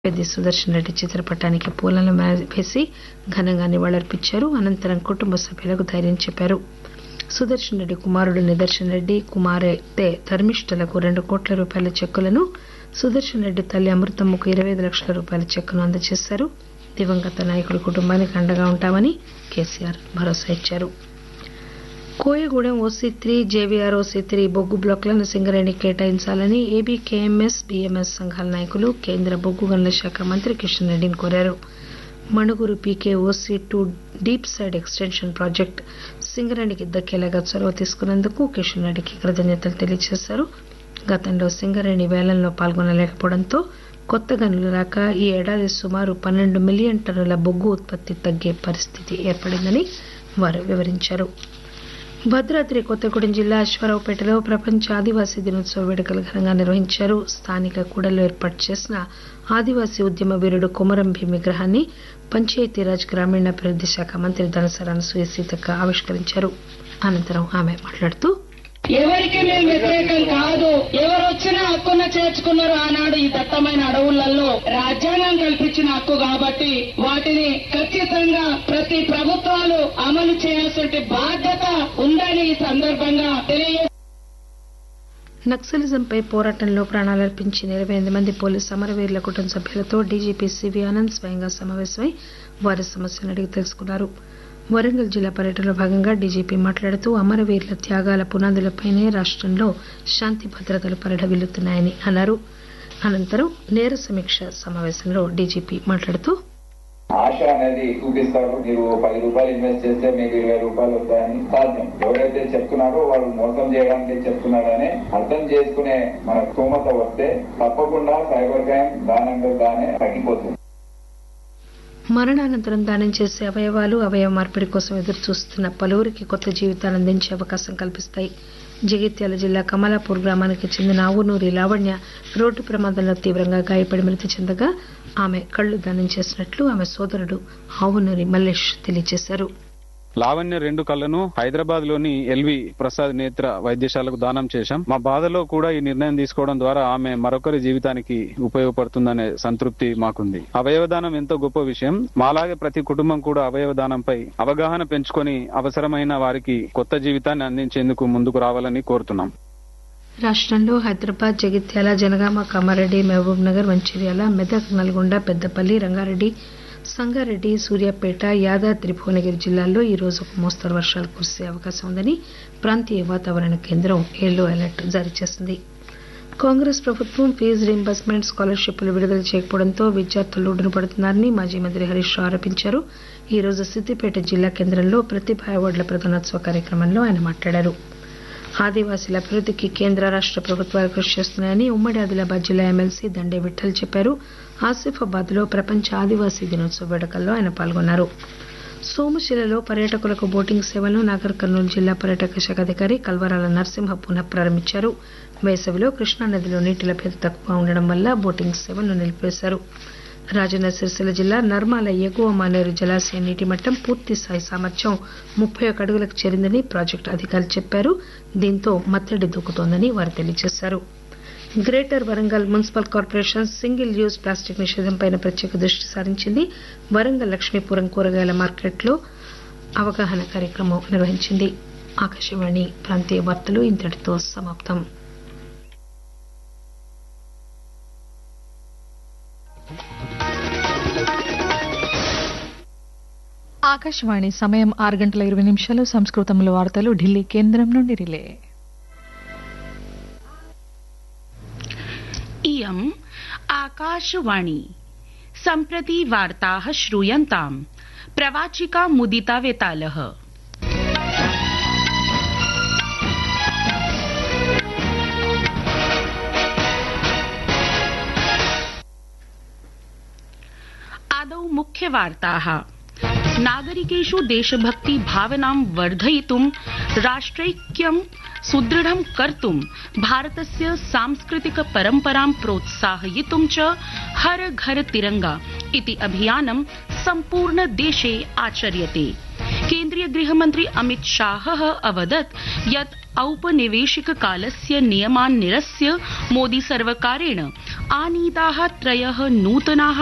పెద్ది సుదర్శన్ రెడ్డి చిత్రపటానికి పూలమాల వేసి ఘనంగా నివాళులర్పించారు అనంతరం కుటుంబ సభ్యులకు ధైర్యం చెప్పారు సుదర్శన్ రెడ్డి కుమారుడు నిదర్శన్ రెడ్డి కుమార్తె ధర్మిష్ఠలకు రెండు కోట్ల రూపాయల చెక్కులను సుదర్శన్ రెడ్డి తల్లి అమృతమ్మకు ఇరవై ఐదు లక్షల రూపాయల చెక్కును అందజేశారు దివంగత నాయకుడి కుటుంబానికి అండగా ఉంటామని కేసీఆర్ భరోసా ఇచ్చారు Koyagudem OC three JVR OC three బొగ్గు బ్లాకులను సింగరేణికి కేటాయించాలని ఏబీ కేఎంఎస్ బీఎంఎస్ సంఘాల నాయకులు కేంద్ర బొగ్గు గనుల శాఖ మంత్రి కిషన్ రెడ్డిని కోరారు Manuguru PK OC two deep side extension project సింగరేణికి దక్కేలాగా చొరవ తీసుకున్నందుకు కిషన్ రెడ్డికి కృతజ్ఞతలు తెలియజేశారు గతంలో సింగరేణి వేలంలో పాల్గొనలేకపోవడంతో కొత్త గనులు రాక ఈ ఏడాది సుమారు పన్నెండు మిలియన్ టన్నుల బొగ్గు ఉత్పత్తి తగ్గే పరిస్థితి ఏర్పడిందని వారు వివరించారు భద్రాద్రి కొత్తగూడెం జిల్లా అశ్వారావుపేటలో ప్రపంచ ఆదివాసీ దినోత్సవ వేడుకలు ఘనంగా నిర్వహించారు స్థానిక కూడల్లో ఏర్పాటు చేసిన ఆదివాసీ ఉద్యమ వీరుడు కొమరం భీం విగ్రహాన్ని పంచాయతీరాజ్ గ్రామీణాభివృద్ది శాఖ మంత్రి ధనసర అనసూయ సీతక్క ఆవిష్కరించారు అనంతరం ఆమె మాట్లాడుతూ ఎవరికి మేము వ్యతిరేకం కాదు ఎవరు వచ్చినా హక్కున చేర్చుకున్నారు ఆనాడు ఈ దట్టమైన అడవులలో రాజ్యాంగం కల్పించిన హక్కు కాబట్టి వాటిని ఖచ్చితంగా ప్రతి ప్రభుత్వాలు అమలు చేయాల్సిన బాధ్యత ఉందని ఈ సందర్భంగా తెలియ నక్సలిజంపై పోరాటంలో ప్రాణాలర్పించిన ఇరవై ఎనిమిది మంది పోలీసు అమరవీరుల కుటుంబ సభ్యులతో డీజీపీ సివి ఆనంద్ స్వయంగా సమావేశమై వారి సమస్యలను అడిగి తెలుసుకున్నారు వరంగల్ జిల్లా పర్యటనలో భాగంగా డీజీపీ మాట్లాడుతూ అమరవీరుల త్యాగాల పునాదులపైనే రాష్టంలో శాంతి భద్రతలు పరిఢవిల్లుతున్నాయని అన్నారు అనంతరం నేర సమీక్ష సమావేశంలో డీజీపీ మాట్లాడుతూ ఆశ అనేది చూపిస్తారు మీరు పది రూపాయలు ఇన్వెస్ట్ చేస్తే మీకు ఇరవై రూపాయలు వస్తాయని సాధ్యం ఎవరైతే చెప్తున్నారో వాళ్ళు మోసం చేయడానికి చెప్తున్నారని అర్థం చేసుకునే మన స్తోమత వస్తే తప్పకుండా సైబర్ క్రైమ్ దానంగా దానే తగ్గిపోతుంది మరణానంతరం దానం చేసే అవయవాలు అవయవ మార్పిడి కోసం ఎదురు చూస్తున్న పలువురికి కొత్త జీవితాలు అందించే అవకాశం కల్పిస్తాయి జగిత్యాల జిల్లా కమలాపూర్ గ్రామానికి చెందిన ఆవునూరి లావణ్య రోడ్డు ప్రమాదంలో తీవ్రంగా గాయపడి మృతి చెందగా ఆమె కళ్లు దానం చేసినట్లు ఆమె సోదరుడు ఆవునూరి మల్లేష్ తెలియజేశారు లావణ్య రెండు కళ్ళను హైదరాబాద్ లోని ఎల్వి ప్రసాద్ నేత్ర వైద్యశాలకు దానం చేశాం మా బాధలో కూడా ఈ నిర్ణయం తీసుకోవడం ద్వారా ఆమె మరొకరి జీవితానికి ఉపయోగపడుతుందనే సంతృప్తి మాకుంది అవయవదానం ఎంతో గొప్ప విషయం మాలాగే ప్రతి కుటుంబం కూడా అవయవదానంపై అవగాహన పెంచుకొని అవసరమైన వారికి కొత్త జీవితాన్ని అందించేందుకు ముందుకు రావాలని కోరుతున్నాం రాష్టంలో హైదరాబాద్ జగిత్యాల జనగామ కామారెడ్డి మహబూబ్ నగర్ మంచిర్యాల మెదక్ నల్గొండ పెద్దపల్లి రంగారెడ్డి సంగారెడ్డి సూర్యాపేట యాదాద్రి భువనగిరి జిల్లాల్లో ఈ రోజు ఒక మోస్తరు వర్షాలు కురిసే అవకాశం ఉందని ప్రాంతీయ వాతావరణ కేంద్రం ఎల్లో అలర్ట్ జారీ చేసింది కాంగ్రెస్ ప్రభుత్వం ఫీజు రీంబర్స్మెంట్ స్కాలర్షిప్లు విడుదల చేయకపోవడంతో విద్యార్థులు పడుతున్నారని మాజీ మంత్రి హరీష్ రావు ఆరోపించారు ఈ రోజు సిద్దిపేట జిల్లా కేంద్రంలో ప్రతిభా అవార్డుల ప్రదానోత్సవ కార్యక్రమంలో ఆయన మాట్లాడారు ఆదివాసీల అభివృద్దికి కేంద్ర రాష్ట ప్రభుత్వాలు కృషి చేస్తున్నాయని ఉమ్మడి ఆదిలాబాద్ జిల్లా ఎమ్మెల్సీ దండే విఠల్ చెప్పారు ఆసిఫాబాద్ లో ప్రపంచ ఆదివాసీ దినోత్సవ వేడుకల్లో ఆయన పాల్గొన్నారు సోమశిలలో పర్యాటకులకు బోటింగ్ సేవలను నాగర్ కర్నూలు జిల్లా పర్యాటక శాఖ అధికారి కల్వరాల నరసింహ పునః ప్రారంభించారు వేసవిలో కృష్ణానదిలో నీటి లభ్యత తక్కువగా ఉండడం వల్ల బోటింగ్ సేవలను నిలిపివేశారు రాజన్న సిరిసిల్ల జిల్లా నర్మాల ఎగువ మానేరు జలాశయ నీటి మట్టం పూర్తి స్థాయి సామర్థ్యం ముప్పై ఒక అడుగులకు చేరిందని ప్రాజెక్టు అధికారులు చెప్పారు దీంతో మత్తడి దూకుతోందని వారు తెలియజేశారు greater Warangal municipal corporation single use plastic నిషేధంపై ప్రత్యేక దృష్టి సారించింది వరంగల్ లక్ష్మీపురం కూరగాయల మార్కెట్లో అవగాహన కార్యక్రమం నిర్వహించింది ఆకాశవాణి ప్రాంతీయ వార్తలు ఇంతటితో సమాప్తం ఆకాశవాణి సమయం ఆరు గంటల ఇరవై నిమిషాలు సంస్కృతంలో వార్తలు ఢిల్లీ కేంద్రం నుండి రిలే इयम् आकाशवाणी सम्प्रति वार्ताः श्रूयन्ताम् प्रवाचिका मुदिता वेतालः आदौ मुख्यवार्ताः नागरिकेषु देशभक्ति भावनां वर्धयितुं राष्ट्रैक्यं सुदृढं कर्तुं भारतस्य सांस्कृतिक परम्परां प्रोत्साहयितुं च हर घर तिरंगा इति अभियानं सम्पूर्ण देशे आचर्यते केन्द्रीय गृहमन्त्री अमित शाह अवदत् यत् औपनिवेशिक कालस्य नियमान् निरस्य मोदी सर्वकारेण आनीताः त्रयः नूतनाः